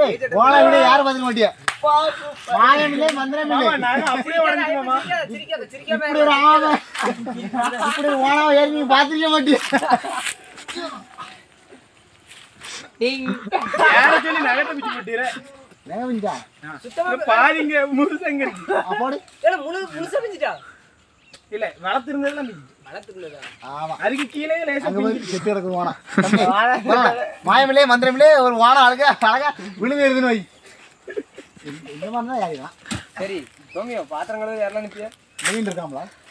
ஏய் ஓலை விட யாரும் பார்த்துக்க மாட்டியா மாயமில்லை மந்திரமில்லை நாங்க அப்படியே உடஞ்சிட்டு மாமா சிரிக்காத சிரிக்காத இப்படி ஒரு ஆமை இப்படி ஒரு ஓனாவை ஏறி நீங்க பார்த்துக்க மாட்டியா யார சொல்லி நகத்தை பிச்சு போட்டீரே நேவஞ்சா சுத்தமா பாதிங்க முழுசங்க அப்போடு ஏடா முழு முழுசா பிஞ்சிட்டா இல்ல வளர்த்திருந்ததுலாம் பிச்சு வளர்த்துக்குள்ளதா ஆமா அதுக்கு கீழே லேசா அங்க போய் செத்து கிடக்கு ஓனா மாயமில்லை மந்திரமில்லை ஒரு ஓனம் அழகா அழகா விழுந்து எழுதுன்னு வை இந்த மாதிரி தான் யாரிதான் சரி சோமியோ பாத்திரங்களும் யாரெல்லாம் நிப்பியா மீன் இருக்காங்களா